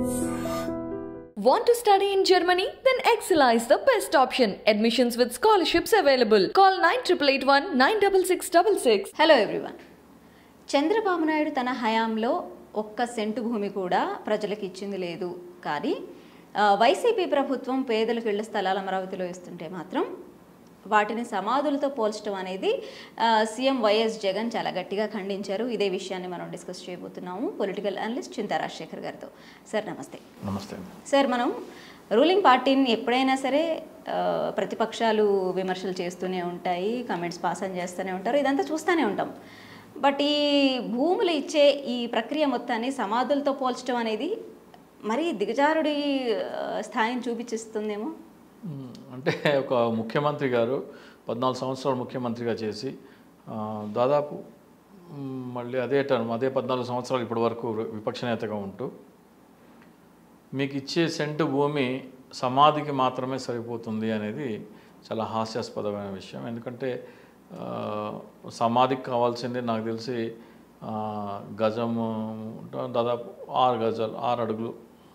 Want to study in Germany? Then Excella is the best option. Admissions with scholarships available. Call 9881 96666. Hello everyone Chandrababu Naidu తన హయాంలో ఒక్క scent భూమి కూడా ప్రజలకు ఇచ్చింది లేదు కానీ ఆ, వైసీపీ ప్రభుత్వం పేదలకు ఇళ్ల స్థలాలు అమరావతిలో ఇస్తుంటే మాత్రం వాటిని సమాధులతో పోల్చడం అనేది ఆ, సీఎం వైఎస్ జగన్ చాలా గట్టిగా ఖండించారు ఇదే విషయాన్ని మనం డిస్కస్ చేయబోతున్నాము పొలిటికల్ అనలిస్ట్ చింతా రాజశేఖర్ గారితో సార్ నమస్తే నమస్తే అండి సార్ మనం రూలింగ్ పార్టీని ఎప్పుడైనా సరే ఆ, ప్రతిపక్షాలు విమర్శలు చేస్తూనే ఉంటాయి కమెంట్స్ పాస్ ఆన్ చేస్తూనే ఉంటారు ఇదంతా చూస్తూనే ఉంటాం బట్ ఈ భూములు ఇచ్చే ఈ ప్రక్రియ మొత్తాన్ని సమాధులతో పోల్చడం అనేది మరీ దిగజారుడి ఆ, స్థాయిని చూపించిస్తుందేమో మ్మ్. అంటే ఒక ముఖ్యమంత్రి గారు పద్నాలుగు సంవత్సరాలు ముఖ్యమంత్రిగా చేసి ఆ, దాదాపు మ్మ్, మళ్ళీ అదే టర్మ్ అదే పద్నాలుగు సంవత్సరాలు ఇప్పటి వరకు విపక్ష నేతగా ఉంటూ మీకు ఇచ్చే సెంటు భూమి సమాధికి మాత్రమే సరిపోతుంది అనేది చాలా హాస్యాస్పదమైన విషయం ఎందుకంటే ఆ, సమాధికి కావాల్సింది నాకు తెలిసి ఆ, గజము దాదాపు ఆరు గజాలు ఆరు అడుగులు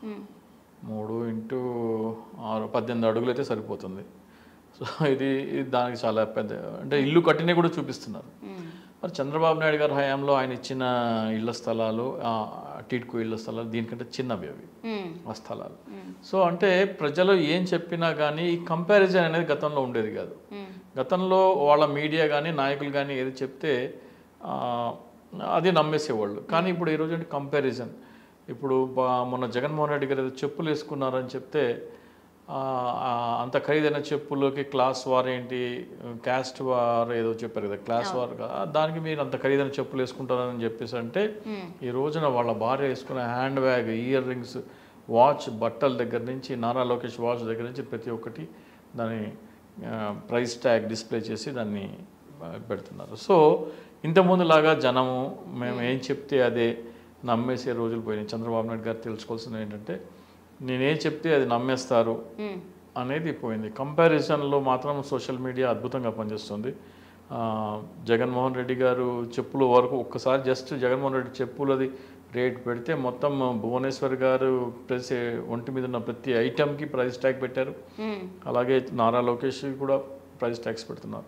మూడు ఇంటూ ఆరు పద్దెనిమిది అడుగులు అయితే సరిపోతుంది సో ఇది ఇది దానికి చాలా పెద్ద అంటే ఇల్లు కట్టినవి కూడా చూపిస్తున్నారు మరి చంద్రబాబు నాయుడు గారి హయాంలో ఆయన ఇచ్చిన ఇళ్ల స్థలాలు ఆ, టీడ్కో ఇళ్ల స్థలాలు దీనికంటే చిన్నవి అవి మ్మ్. ఆ స్థలాలు సో అంటే ప్రజలు ఏం చెప్పినా కానీ ఈ కంపారిజన్ అనేది గతంలో ఉండేది కాదు మ్మ్. గతంలో వాళ్ళ మీడియా కానీ నాయకులు కానీ ఏది చెప్తే ఆ, అది నమ్మేసేవాళ్ళు కానీ ఇప్పుడు ఈరోజు అంటే కంపారిజన్ ఇప్పుడు బా- మొన్న జగన్మోహన్ రెడ్డి గారు ఏదో చెప్పులు వేసుకున్నారని చెప్తే ఆ, ఆ, అంత ఖరీదైన చెప్పులకి క్లాస్ వార్ ఏంటి క్యాస్ట్ వార్ ఏదో చెప్పారు కదా క్లాస్ వార్ కా- దానికి మీరు అంత ఖరీదైన చెప్పులు వేసుకుంటారని చెప్పేసి అంటే ఈ రోజున వాళ్ళ భార్య వేసుకునే hand bag ear rings watch బట్టల దగ్గర నుంచి నారా లోకేష్ వాచ్ దగ్గర నుంచి ప్రతి ఒక్కటి దాని ప్రైస్ ట్యాగ్ డిస్ప్లే చేసి దాన్ని ఆ, పెడుతున్నారు సో ఇంతకుముందులాగా జనము మేము ఏం చెప్తే అదే నమ్మేసే రోజులు పోయినాయి చంద్రబాబు నాయుడు గారు తెలుసుకోవాల్సింది ఏంటంటే నేనేం చెప్తే అది నమ్మేస్తారు మ్మ్. అనేది పోయింది కంపారిజన్లో మాత్రం సోషల్ మీడియా అద్భుతంగా పనిచేస్తుంది ఆ, జగన్మోహన్ రెడ్డి గారు చెప్పుల వరకు ఒక్కసారి జస్ట్ జగన్మోహన్ రెడ్డి చెప్పులది రేట్ పెడితే మొత్తం భువనేశ్వర్ గారు ప్రతి ఒంటి మీద ఉన్న ప్రతి ఐటెంకి ప్రైస్ ట్యాగ్ పెట్టారు మ్మ్. అలాగే నారా లోకేష్ కూడా ప్రైస్ ట్యాగ్స్ పెడుతున్నారు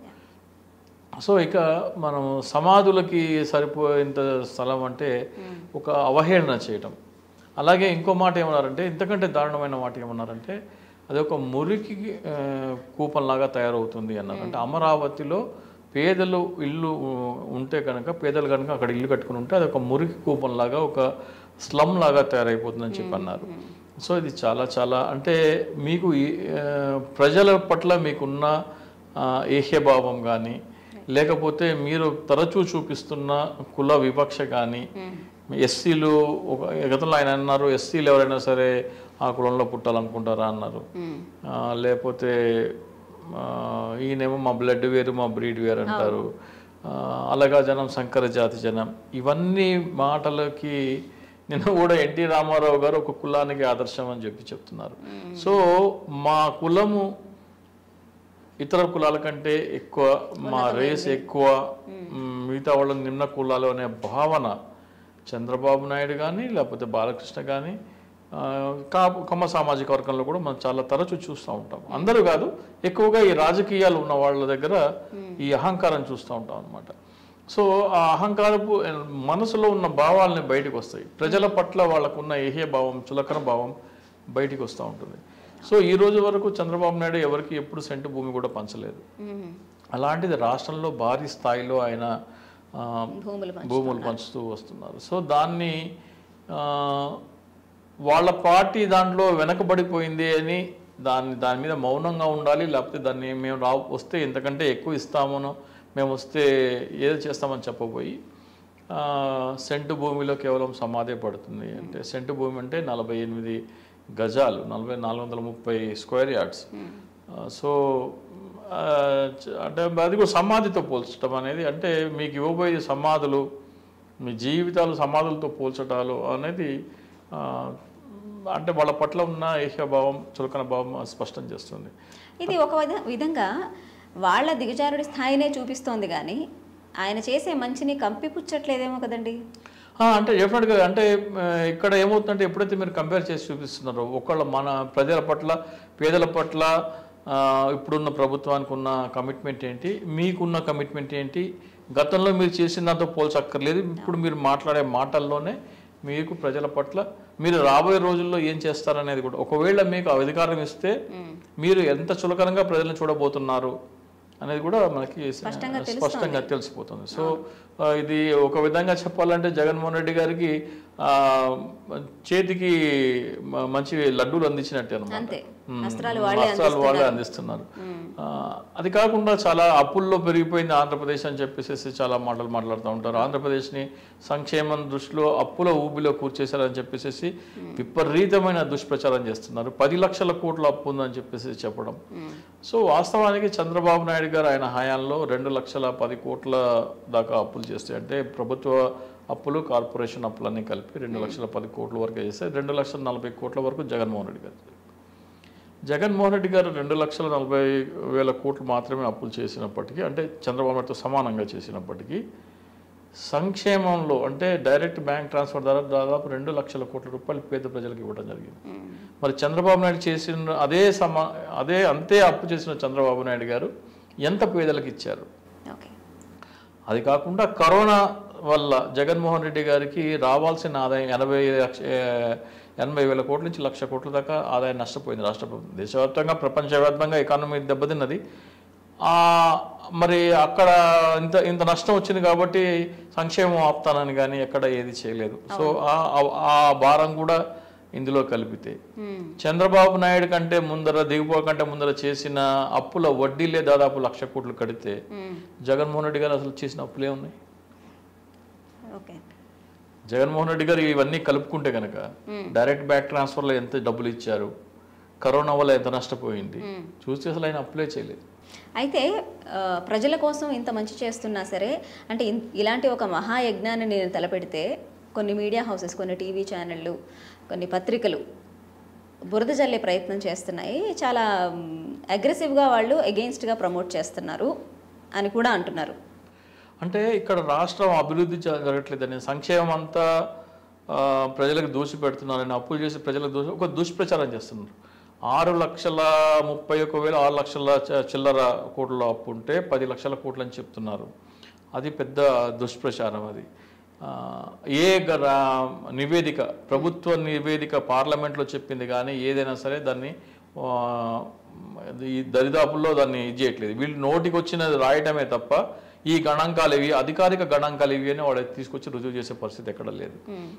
సో ఇక మనం సమాధులకి సరిపోయేంత స్థలం అంటే ఒక అవహేళన చేయటం అలాగే ఇంకో మాట ఏమన్నారంటే ఇంతకంటే దారుణమైన మాట ఏమన్నారంటే అది ఒక మురికి ఆ, కూపంలాగా తయారవుతుంది అన్నారు అంటే అమరావతిలో పేదలు ఇల్లు ఉంటే కనుక పేదలు కనుక అక్కడ ఇల్లు కట్టుకుని ఉంటే అది ఒక మురికి కూపంలాగా ఒక స్లమ్ లాగా తయారైపోతుందని చెప్పి అన్నారు సో ఇది చాలా చాలా అంటే మీకు ఈ, ఆ, ప్రజల పట్ల మీకున్న ఆ, ఏహ్యభావం కానీ లేకపోతే మీరు తరచూ చూపిస్తున్న కుల వివక్ష కానీ ఎస్సీలు ఒక గతంలో ఆయన అన్నారు ఎస్సీలు ఎవరైనా సరే ఆ కులంలో పుట్టాలనుకుంటారా అన్నారు మ్మ్. ఆ, లేకపోతే ఆ, ఈయనేమో మా బ్లడ్ వేరు మా బ్రీడ్ వేరు అంటారు ఆ, అలాగా జనం సంకర జాతి జనం ఇవన్నీ మాటలకి నిన్న కూడా ఎన్టీ రామారావు గారు ఒక కులానికి ఆదర్శం అని చెప్పి చెప్తున్నారు సో మా కులము ఇతర కులాల కంటే ఎక్కువ మా రేస్ ఎక్కువ మ్, మిగతా వాళ్ళ నిమ్న కులాలు అనే భావన చంద్రబాబు నాయుడు కానీ లేకపోతే బాలకృష్ణ కానీ కా కమ్మ సామాజిక వర్గంలో కూడా మనం చాలా తరచూ చూస్తూ ఉంటాం అందరూ కాదు ఎక్కువగా ఈ రాజకీయాలు ఉన్న వాళ్ళ దగ్గర ఈ అహంకారం చూస్తూ ఉంటాం అనమాట సో ఆ అహంకారపు మనసులో ఉన్న భావాలని బయటకు వస్తాయి ప్రజల పట్ల వాళ్ళకున్న ఏహ్య భావం చులకన భావం బయటికి వస్తూ ఉంటుంది సో ఈ రోజు వరకు చంద్రబాబు నాయుడు ఎవరికి ఎప్పుడు సెంటు భూమి కూడా పంచలేదు మ్మ్. అలాంటిది రాష్ట్రంలో భారీ స్థాయిలో ఆయన ఆ, భూములు పంచు- భూములు పంచుతూ వస్తున్నారు సో దాన్ని ఆ, వాళ్ళ పార్టీ దాంట్లో వెనకబడిపోయింది అని దాన్ని దాని మీద మౌనంగా ఉండాలి లేకపోతే దాన్ని మేము రా వస్తే ఇంతకంటే ఎక్కువ ఇస్తామనో మేము వస్తే ఏదో చేస్తామని చెప్పబోయి ఆ, సెంటు భూమిలో కేవలం సమాధే పడుతుంది అంటే సెంటు భూమి అంటే నలభై ఎనిమిది గజాలు నలభై నాలుగు వందల ముప్పై స్క్వేర్ యార్డ్స్ ఆ, సో ఆ, చ- అంటే అది కూడా సమాధితో పోల్చడం అనేది అంటే మీకు ఇవ్వబోయే సమాధులు మీ జీవితాలు సమాధులతో పోల్చటాలు అనేది ఆ, అంటే వాళ్ళ పట్ల ఉన్న ఏహ్యభావం చులకన భావం స్పష్టం చేస్తుంది ఇది ఒక విధ- విధంగా వాళ్ళ దిగజారుడి స్థాయినే చూపిస్తోంది కానీ ఆయన చేసే మంచిని కంపిపుచ్చట్లేదేమో కదండి ఆ, అంటే డెఫినెట్గా అంటే ఆ, ఇక్కడ ఏమవుతుందంటే ఎప్పుడైతే మీరు కంపేర్ చేసి చూపిస్తున్నారో ఒకళ్ళ మన ప్రజల పట్ల పేదల పట్ల ఆ, ఇప్పుడున్న ప్రభుత్వానికి ఉన్న కమిట్మెంట్ ఏంటి మీకున్న కమిట్మెంట్ ఏంటి గతంలో మీరు చేసిన దాంతో పోల్చక్కర్లేదు ఇప్పుడు మీరు మాట్లాడే మాటల్లోనే మీకు ప్రజల పట్ల మీరు రాబోయే రోజుల్లో ఏం చేస్తారనేది కూడా ఒకవేళ మీకు అధికారం ఇస్తే మీరు ఎంత చులకనంగా ప్రజలను చూడబోతున్నారు అనేది కూడా మనకి స్పష్టంగా స్పష్టంగా తెలిసిపోతుంది సో ఆ, ఇది ఒక విధంగా చెప్పాలంటే జగన్మోహన్ రెడ్డి గారికి ఆ, చేతికి మ- మంచి లడ్డూలు అందించినట్టే అనమాట అంతే మ్మ్. అస్త్రాలు వాళ్ళే అస్త్రాలు వాళ్ళే అందిస్తున్నారు ఆ, అది కాకుండా చాలా అప్పుల్లో పెరిగిపోయింది ఆంధ్రప్రదేశ్ అని చెప్పేసి చాలా మాటలు మాట్లాడుతూ ఉంటారు ఆంధ్రప్రదేశ్ని సంక్షేమం దృష్టిలో అప్పుల ఊబిలో కూర్చేశారని చెప్పేసి విపరీతమైన దుష్ప్రచారం చేస్తున్నారు పది లక్షల కోట్ల అప్పు ఉందని చెప్పేసి చెప్పడం సో వాస్తవానికి చంద్రబాబు నాయుడు గారు ఆయన హయాంలో రెండు లక్షల పది కోట్ల దాకా అప్పులు చేస్తాయి అంటే ప్రభుత్వ అప్పులు కార్పొరేషన్ అప్పులన్నీ కలిపి రెండు లక్షల పది కోట్ల వరకు చేస్తే రెండు లక్షల నలభై కోట్ల వరకు జగన్మోహన్ రెడ్డి గారు జగన్మోహన్ రెడ్డి గారు రెండు లక్షల నలభై వేల కోట్లు మాత్రమే అప్పులు చేసినప్పటికీ అంటే చంద్రబాబు నాయుడుతో సమానంగా చేసినప్పటికీ సంక్షేమంలో అంటే డైరెక్ట్ బ్యాంక్ ట్రాన్స్ఫర్ ద్వారా దాదాపు రెండు లక్షల కోట్ల రూపాయలు పేద ప్రజలకు ఇవ్వడం జరిగింది మరి చంద్రబాబు నాయుడు చేసిన అదే సమా అదే అంతే అప్పు చేసిన చంద్రబాబు నాయుడు గారు ఎంత పేదలకు ఇచ్చారు ఓకే అది కాకుండా కరోనా వల్ల జగన్మోహన్ రెడ్డి గారికి రావాల్సిన ఆదాయం ఎనభై లక్ష ఏ, ఎనభై వేల కోట్ల నుంచి లక్ష కోట్ల దాకా ఆదాయం నష్టపోయింది రాష్ట్ర ప్రభుత్వం దేశవ్యాప్తంగా ప్రపంచవ్యాప్తంగా ఎకానమీ దెబ్బతిన్నది ఆ, మరి అక్కడ ఇంత ఇంత నష్టం వచ్చింది కాబట్టి సంక్షేమం ఆపుతానని కానీ ఎక్కడ ఏది చేయలేదు సో ఆ- ఆ- ఆ భారం కూడా ఇందులో కలిపితే చంద్రబాబు నాయుడు కంటే ముందర దిగుపో కంటే ముందర చేసిన అప్పుల వడ్డీలే దాదాపు లక్ష కోట్లు కడితే జగన్మోహన్ రెడ్డి గారు అసలు చేసిన అప్పులే ఉన్నాయి ఓకే జగన్మోహన్ రెడ్డి గారు ఇవన్నీ కలుపుకుంటే కనుక డైరెక్ట్ బ్యాక్ ట్రాన్స్ఫర్లో ఎంత డబ్బులు ఇచ్చారు కరోనా వల్ల ఎంత నష్టపోయింది చూస్తే అసలు ఆయన అప్పులే చేయలేదు అయితే ఆ, ప్రజల కోసం ఇంత మంచి చేస్తున్నా సరే అంటే ఇన్- ఇలాంటి ఒక మహాయజ్ఞాన్ని నేను తలపెడితే కొన్ని మీడియా హౌసెస్ కొన్ని టీవీ ఛానళ్ళు కొన్ని పత్రికలు బురద జల్లే ప్రయత్నం చేస్తున్నాయి చాలా అగ్రెసివ్గా వాళ్ళు అగెయిన్స్ట్గా ప్రమోట్ చేస్తున్నారు అని కూడా అంటున్నారు అంటే ఇక్కడ రాష్ట్రం అభివృద్ధి జ- జరగట్లేదని సంక్షేమం అంతా ఆ, ప్రజలకు దోషి పెడుతున్నారని అప్పులు చేసి ప్రజలకు దోషి ఒక దుష్ప్రచారం చేస్తున్నారు ఆరు లక్షల ముప్పై ఒక వేల ఆరు లక్షల చ- చిల్లర కోట్ల అప్పు ఉంటే పది లక్షల కోట్లు అని చెప్తున్నారు అది పెద్ద దుష్ప్రచారం అది ఆ, ఏ గ- రా- నివేదిక ప్రభుత్వ నివేదిక పార్లమెంట్లో చెప్పింది కానీ ఏదైనా సరే దాన్ని ఆ, ఈ దరిదాపుల్లో దాన్ని ఇది చేయట్లేదు వీళ్ళు నోటికి వచ్చినది రాయటమే తప్ప ఈ గణాంకాలు ఇవి అధికారిక గణాంకాలు ఇవి అని వాడు తీసుకొచ్చి రుజువు చేసే పరిస్థితి ఎక్కడ లేదు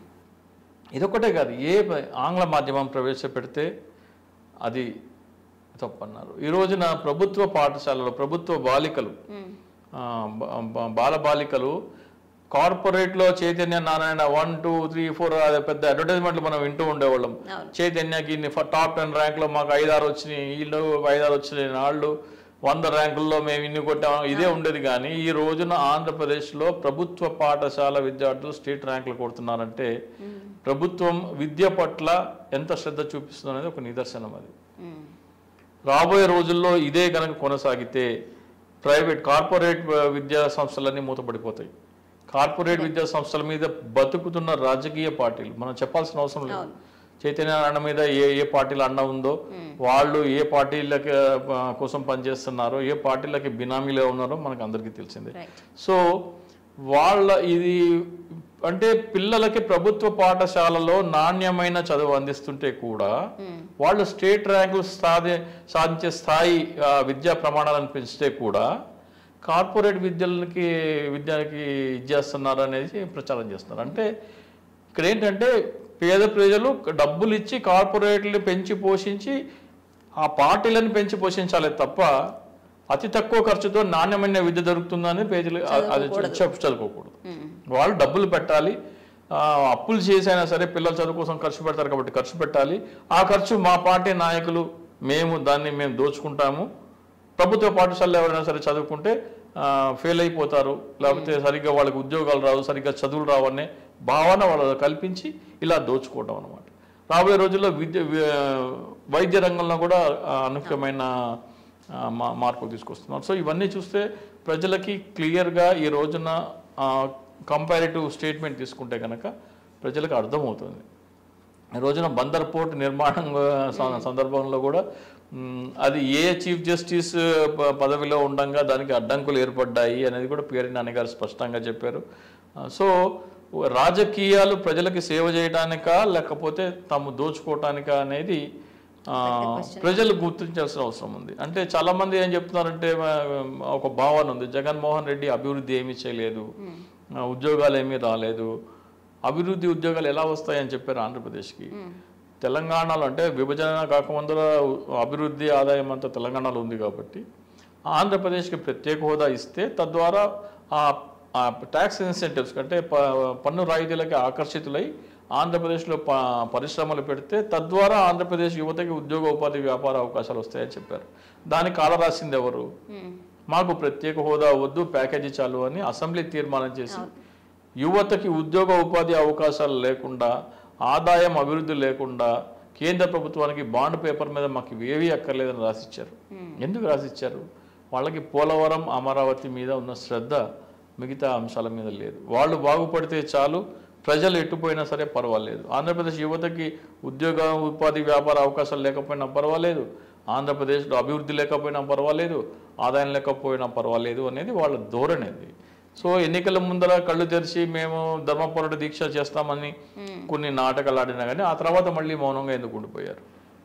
ఇదొక్కటే కాదు ఏ ప- ఆంగ్ల మాధ్యమం ప్రవేశపెడితే అది తప్పన్నారు ఈ రోజున ప్రభుత్వ పాఠశాలలో ప్రభుత్వ బాలికలు ఆ, బ- బ- బాల బాలికలు కార్పొరేట్లో Chaitanya Narayana one two three four అదే పెద్ద అడ్వర్టైజ్మెంట్లు మనం వింటూ ఉండేవాళ్ళం అవును. చైతన్యకి ఇన్ని ఫ- టాప్ టెన్ ర్యాంక్లో మాకు ఐదారు వచ్చినాయి వీళ్ళు ఐదారు వచ్చినాయి వాళ్ళు వంద ర్యాంకుల్లో మేము ఇన్ని కొట్టాము ఇదే ఉండేది కానీ ఈ రోజున ఆంధ్రప్రదేశ్లో ప్రభుత్వ పాఠశాల విద్యార్థులు స్టేట్ ర్యాంకులు కొడుతున్నారంటే ప్రభుత్వం విద్య పట్ల ఎంత శ్రద్ధ చూపిస్తుంది అనేది ఒక నిదర్శనం అది మ్మ్. రాబోయే రోజుల్లో ఇదే కనుక కొనసాగితే ప్రైవేట్ కార్పొరేట్ వ- విద్యా సంస్థలన్నీ మూతపడిపోతాయి కార్పొరేట్ విద్యా సంస్థల మీద బతుకుతున్న రాజకీయ పార్టీలు మనం చెప్పాల్సిన అవసరం లేదు చైతన్య అన్న మీద ఏ ఏ పార్టీల అండ ఉందో వాళ్ళు ఏ పార్టీలకి ఆ, కోసం పనిచేస్తున్నారో ఏ పార్టీలకి బినామీలో ఉన్నారో మనకు అందరికీ తెలిసిందే రైట్ సో వాళ్ళ ఇది అంటే పిల్లలకి ప్రభుత్వ పాఠశాలలో నాణ్యమైన చదువు అందిస్తుంటే కూడా వాళ్ళు స్టేట్ ర్యాంకులు సాధి సాధించే స్థాయి ఆ, విద్యా ప్రమాణాలను పెంచితే కూడా కార్పొరేట్ విద్యలకి విద్యకి ఇది చేస్తున్నారు అనేది ప్రచారం చేస్తున్నారు అంటే ఇక్కడ ఏంటంటే పేద ప్రజలు డబ్బులు ఇచ్చి కార్పొరేట్లు పెంచి పోషించి ఆ పార్టీలను పెంచి పోషించాలి తప్ప అతి తక్కువ ఖర్చుతో నాణ్యమైన విద్య దొరుకుతుందని పేజీలు అది చెప్పు చదువుకోకూడదు వాళ్ళు డబ్బులు పెట్టాలి ఆ, అప్పులు చేసైనా సరే పిల్లల చదువు కోసం ఖర్చు పెడతారు కాబట్టి ఖర్చు పెట్టాలి ఆ ఖర్చు మా పార్టీ నాయకులు మేము దాన్ని మేము దోచుకుంటాము ప్రభుత్వ పాఠశాలలో ఎవరైనా సరే చదువుకుంటే ఫెయిల్ అయిపోతారు లేకపోతే సరిగ్గా వాళ్ళకి ఉద్యోగాలు రావు సరిగ్గా చదువులు రావు అనే భావన వాళ్ళు కల్పించి ఇలా దోచుకోవడం అనమాట రాబోయే రోజుల్లో విద్య వి- వైద్య రంగంలో కూడా ఆ, అనూహ్యమైన ఆ, మా మార్పు తీసుకొస్తున్నారు సో ఇవన్నీ చూస్తే ప్రజలకి క్లియర్గా ఈ రోజున ఆ, కంపారిటివ్ స్టేట్మెంట్ తీసుకుంటే కనుక ప్రజలకు అర్థమవుతుంది ఈ రోజున బందర్ పోర్ట్ నిర్మాణం స- సందర్భంలో కూడా మ్, అది ఏ చీఫ్ జస్టిస్ ప- పదవిలో ఉండగా దానికి అడ్డంకులు ఏర్పడ్డాయి అనేది కూడా పిఆర్ నాని గారు స్పష్టంగా చెప్పారు ఆ, సో రాజకీయాలు ప్రజలకి సేవ చేయడానికా లేకపోతే తాము దోచుకోవటానికా అనేది ఆ, ప్రజలు గుర్తించాల్సిన అవసరం ఉంది అంటే చాలా మంది ఏం చెప్తున్నారంటే ఆ, ఒక భావన ఉంది జగన్మోహన్ రెడ్డి అభివృద్ధి ఏమీ చేయలేదు ఆ, ఉద్యోగాలు ఏమీ రాలేదు అభివృద్ధి ఉద్యోగాలు ఎలా వస్తాయని చెప్పారు ఆంధ్రప్రదేశ్కి తెలంగాణలో అంటే విభజన కాకముందర అభివృద్ధి ఆదాయం అంతా తెలంగాణలో ఉంది కాబట్టి ఆంధ్రప్రదేశ్కి ప్రత్యేక హోదా ఇస్తే తద్వారా ఆ ట్యాక్స్ ఇన్సెంటివ్స్ అంటే ప- పన్ను రాయితీలకి ఆకర్షితులై ఆంధ్రప్రదేశ్లో ప పరిశ్రమలు పెడితే తద్వారా ఆంధ్రప్రదేశ్ యువతకి ఉద్యోగ ఉపాధి వ్యాపార అవకాశాలు వస్తాయని చెప్పారు దానికి కాల రాసింది ఎవరు మాకు ప్రత్యేక హోదా వద్దు ప్యాకేజీ చాలు అని అసెంబ్లీ తీర్మానం చేసి యువతకి ఉద్యోగ ఉపాధి అవకాశాలు లేకుండా ఆదాయం అభివృద్ధి లేకుండా కేంద్ర ప్రభుత్వానికి బాండ్ పేపర్ మీద మాకు ఏవీ అక్కర్లేదని రాసిచ్చారు ఎందుకు రాసిచ్చారు వాళ్ళకి పోలవరం అమరావతి మీద ఉన్న శ్రద్ధ మిగతా అంశాల మీద లేదు వాళ్ళు బాగుపడితే చాలు ప్రజలు ఎట్టుపోయినా సరే పర్వాలేదు ఆంధ్రప్రదేశ్ యువతకి ఉద్యోగ ఉపాధి వ్యాపార అవకాశాలు లేకపోయినా పర్వాలేదు ఆంధ్రప్రదేశ్లో అభివృద్ధి లేకపోయినా పర్వాలేదు ఆదాయం లేకపోయినా పర్వాలేదు అనేది వాళ్ళ ధోరణి అది సో ఎన్నికల ముందర కళ్ళు తెరిచి మేము ధర్మపోరాట దీక్ష చేస్తామని కొన్ని నాటకాలు ఆడినా కానీ ఆ తర్వాత మళ్ళీ మౌనంగా ఎందుకు ఉండిపోయారు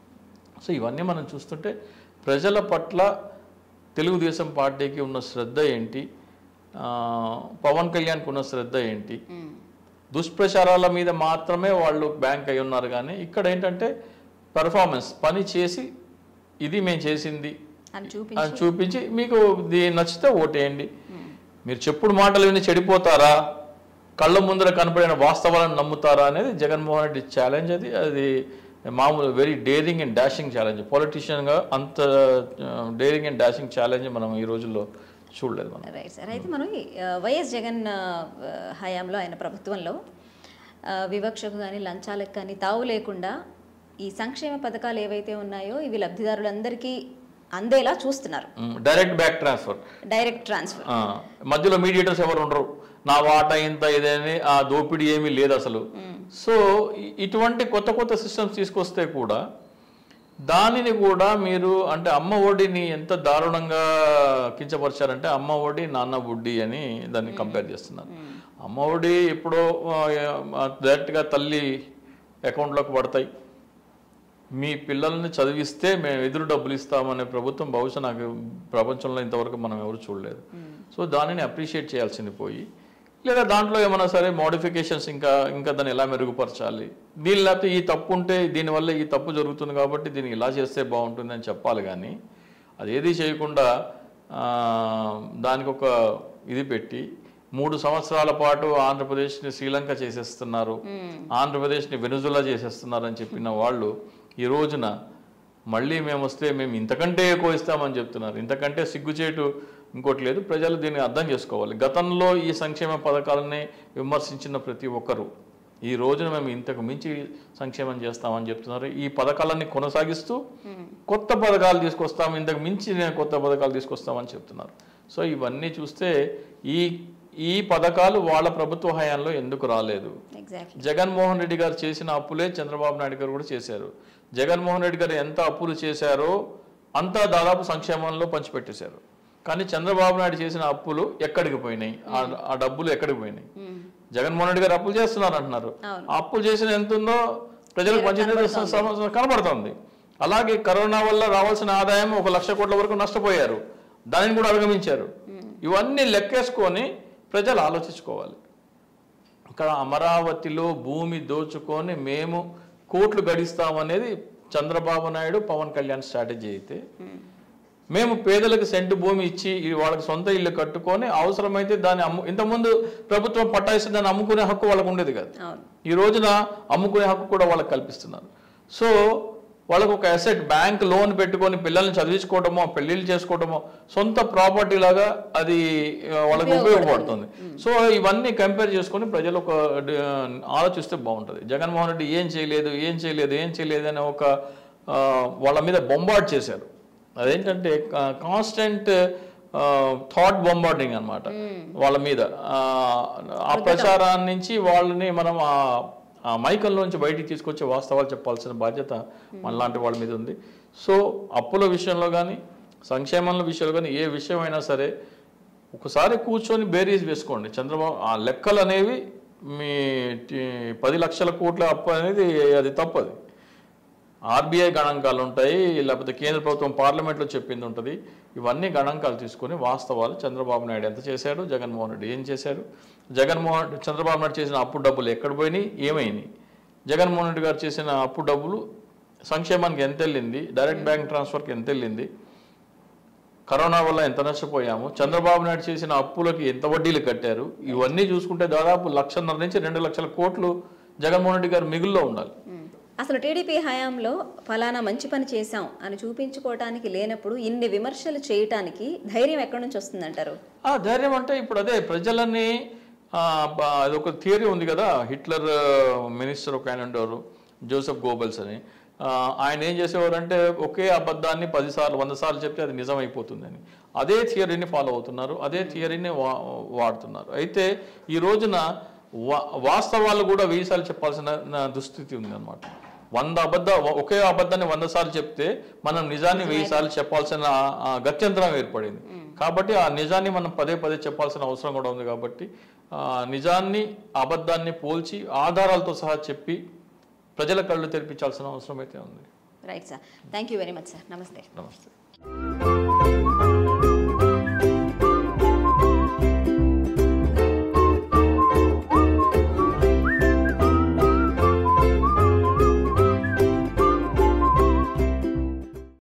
సో ఇవన్నీ మనం చూస్తుంటే ప్రజల పట్ల తెలుగుదేశం పార్టీకి ఉన్న శ్రద్ధ ఏంటి ఆ, పవన్ కళ్యాణ్కి ఉన్న శ్రద్ధ ఏంటి దుష్ప్రచారాల మీద మాత్రమే వాళ్ళు బ్యాంక్ అయి ఉన్నారు కానీ ఇక్కడ ఏంటంటే పెర్ఫార్మెన్స్ పని చేసి ఇది మేము చేసింది అని చూపి అని చూపించి మీకు ఇది నచ్చితే ఓటేయండి మీరు చెప్పుడు మాటలు విని చెడిపోతారా కళ్ళ ముందర కనపడిన వాస్తవాలను నమ్ముతారా అనేది జగన్మోహన్ రెడ్డి ఛాలెంజ్ అది అది మామూలు very daring and dashing challenge పొలిటీషియన్గా అంత డేరింగ్ అండ్ డాషింగ్ ఛాలెంజ్ మనం ఈ రోజుల్లో చూడలేదు మనం రైట్ సార్ అయితే మనం ఈ, ఆ, వైఎస్ జగన్ ఆ, హయాంలో ఆయన ప్రభుత్వంలో ఆ, వివక్షకు కానీ లంచాలకు కానీ తావు లేకుండా ఈ సంక్షేమ పథకాలు ఏవైతే ఉన్నాయో ఇవి లబ్ధిదారులందరికీ అందేలా చూస్తున్నారు direct back transfer direct transfer ఆ, మధ్యలో మీడియేటర్స్ ఎవరు ఉండరు నా వాటా ఇంత ఇదని ఆ దోపిడీ ఏమీ లేదు అసలు సో ఇ- ఇటువంటి కొత్త కొత్త సిస్టమ్స్ తీసుకొస్తే కూడా దానిని కూడా మీరు అంటే అమ్మ ఒడిని ఎంత దారుణంగా కించపరిచారంటే అమ్మ ఒడి నాన్న బుడ్డి అని దాన్ని కంపేర్ చేస్తున్నారు అమ్మ ఒడి ఎప్పుడో డైరెక్ట్గా తల్లి అకౌంట్లోకి పడతాయి మీ పిల్లల్ని చదివిస్తే మేము ఎదురు డబ్బులు ఇస్తామనే ప్రభుత్వం బహుశా నాకు ప్రపంచంలో ఇంతవరకు మనం ఎవరు చూడలేదు సో దానిని అప్రిషియేట్ చేయాల్సింది పోయి లేదా దాంట్లో ఏమైనా సరే మోడిఫికేషన్స్ ఇంకా ఇంకా దాన్ని ఎలా మెరుగుపరచాలి దీని లేకపోతే ఈ తప్పు ఉంటే దీనివల్ల ఈ తప్పు జరుగుతుంది కాబట్టి దీన్ని ఇలా చేస్తే బాగుంటుంది అని చెప్పాలి కానీ అదేది చేయకుండా ఆ, దానికి ఒక ఇది పెట్టి మూడు సంవత్సరాల పాటు ఆంధ్రప్రదేశ్ని శ్రీలంక చేసేస్తున్నారు ఆంధ్రప్రదేశ్ని వెనుజులా చేసేస్తున్నారు అని చెప్పిన వాళ్ళు ఈ రోజున మళ్ళీ మేము వస్తే మేము ఇంతకంటే ఎక్కువ ఇస్తామని చెప్తున్నారు ఇంతకంటే సిగ్గుచేటు ఇంకోటి లేదు ప్రజలు దీన్ని అర్థం చేసుకోవాలి గతంలో ఈ సంక్షేమ పథకాలని విమర్శించిన ప్రతి ఒక్కరూ ఈ రోజున మేము ఇంతకు మించి సంక్షేమం చేస్తామని చెప్తున్నారు ఈ పథకాలన్నీ కొనసాగిస్తూ కొత్త పథకాలు తీసుకొస్తాం ఇంతకు మించి నేను కొత్త పథకాలు తీసుకొస్తామని చెప్తున్నారు సో ఇవన్నీ చూస్తే ఈ ఈ పథకాలు వాళ్ళ ప్రభుత్వ హయాంలో ఎందుకు రాలేదు ఎగ్జాక్ట్లీ జగన్మోహన్ రెడ్డి గారు చేసిన అప్పులే చంద్రబాబు నాయుడు గారు కూడా చేశారు జగన్మోహన్ రెడ్డి గారు ఎంత అప్పులు చేశారో అంతా దాదాపు సంక్షేమంలో పంచిపెట్టేశారు కానీ చంద్రబాబు నాయుడు చేసిన అప్పులు ఎక్కడికి పోయినాయి ఆ- ఆ డబ్బులు ఎక్కడికి పోయినాయి జగన్మోహన్ రెడ్డి గారు అప్పులు చేస్తున్నారు అంటున్నారు అవును. ఆ అప్పులు చేసిన ఎంత ఉందో ప్రజలకు పంచిన కనబడుతోంది అలాగే కరోనా వల్ల రావాల్సిన ఆదాయం ఒక లక్ష కోట్ల వరకు నష్టపోయారు దానిని కూడా అధిగమించారు ఇవన్నీ లెక్కేసుకొని ప్రజలు ఆలోచించుకోవాలి ఇక్కడ అమరావతిలో భూమి దోచుకొని మేము కోట్లు గడిస్తామనేది చంద్రబాబు నాయుడు పవన్ కళ్యాణ్ స్ట్రాటజీ అయితే మేము పేదలకు సెంటు భూమి ఇచ్చి ఈ వాళ్ళకి సొంత ఇల్లు కట్టుకొని అవసరమైతే దాన్ని అమ్ము ఇంతకుముందు ప్రభుత్వం పట్టాయిస్తే దాన్ని అమ్ముకునే హక్కు వాళ్ళకు ఉండేది కాదు అవును ఈ రోజున అమ్ముకునే హక్కు కూడా వాళ్ళకి కల్పిస్తున్నారు సో వాళ్ళకు ఒక అసెట్ బ్యాంక్ లోన్ పెట్టుకొని పిల్లల్ని చదివించుకోవడమో పెళ్లిళ్ళు చేసుకోవడమో సొంత ప్రాపర్టీ లాగా అది ఆ, వాళ్ళకి ఉపయోగపడుతుంది సో ఇవన్నీ కంపేర్ చేసుకొని ప్రజలు ఒక డి- ఆలోచిస్తే బాగుంటుంది జగన్మోహన్ రెడ్డి ఏం చేయలేదు ఏం చేయలేదు ఏం చేయలేదు అనే ఒక ఆ, వాళ్ళ మీద బొంబాట్ చేశారు అదేంటంటే కాన్స్టెంట్ థాట్ బొంబార్డింగ్ అన్నమాట వాళ్ళ మీద ఆ, ఆ ప్రచారాన్ని నుంచి వాళ్ళని మనం ఆ ఆ మైకంలోంచి బయటికి తీసుకొచ్చే వాస్తవాలు చెప్పాల్సిన బాధ్యత మనలాంటి వాళ్ళ మీద ఉంది సో అప్పుల విషయంలో కానీ సంక్షేమంల విషయంలో కానీ ఏ విషయమైనా సరే ఒకసారి కూర్చొని బేరీజ్ వేసుకోండి చంద్రబాబు ఆ లెక్కలు అనేవి మీ టి- పది లక్షల కోట్ల అప్పు అనేది అది తప్పది ఆర్బీఐ గణాంకాలు ఉంటాయి లేకపోతే కేంద్ర ప్రభుత్వం పార్లమెంట్లో చెప్పింది ఉంటుంది ఇవన్నీ గణాంకాలు తీసుకొని వాస్తవాలు చంద్రబాబు నాయుడు ఎంత చేశాడు జగన్మోహన్ రెడ్డి ఏం చేశాడు జగన్మోహన్ రెడ్డి చంద్రబాబు నాయుడు చేసిన అప్పు డబ్బులు ఎక్కడ పోయినాయి ఏమైనాయి జగన్మోహన్ రెడ్డి గారు చేసిన అప్పు డబ్బులు సంక్షేమానికి ఎంత వెళ్ళింది డైరెక్ట్ బ్యాంక్ ట్రాన్స్ఫర్కి ఎంత వెళ్ళింది కరోనా వల్ల ఎంత నష్టపోయాము చంద్రబాబు నాయుడు చేసిన అప్పులకి ఎంత వడ్డీలు కట్టారు ఇవన్నీ చూసుకుంటే దాదాపు లక్షన్నర నుంచి రెండు లక్షల కోట్లు జగన్మోహన్ రెడ్డి గారు మిగుల్లో ఉండాలి ఉమ్. అసలు టీడీపీ హయాంలో ఫలానా మంచి పని చేశాం అని చూపించుకోవటానికి లేనప్పుడు ఇన్ని విమర్శలు చేయటానికి ధైర్యం ఎక్కడి నుంచి వస్తుందంటారు ఆ ధైర్యం అంటే ఇప్పుడు అదే ప్రజలని ఆ, బ- అదొక థియరీ ఉంది కదా హిట్లర్ మినిస్టర్ ఒక ఆయన ఉండేవారు జోసెఫ్ గోబెల్స్ అని ఆ, ఆయన ఏం చేసేవారంటే ఒకే అబద్ధాన్ని పదిసార్లు వంద సార్లు చెప్తే అది నిజం అయిపోతుందని అదే థియరీని ఫాలో అవుతున్నారు అదే థియరీని వా వాడుతున్నారు అయితే ఈ రోజున వా వాస్తవాలు కూడా వెయ్యి సార్లు చెప్పాల్సిన నా దుస్థితి ఉంది అనమాట వంద అబద్ధ ఒకే అబద్ధాన్ని వంద సార్లు చెప్తే మనం నిజాన్ని వెయ్యి సార్లు చెప్పాల్సిన ఆ, గత్యంతరం ఏర్పడింది కాబట్టి ఆ నిజాన్ని మనం పదే పదే చెప్పాల్సిన అవసరం కూడా ఉంది కాబట్టి ఆ, నిజాన్ని అబద్ధాన్ని పోల్చి ఆధారాలతో సహా చెప్పి ప్రజల కళ్ళు తెరిపించాల్సిన అవసరం అయితే ఉంది right sir thank you very much sir నమస్తే నమస్తే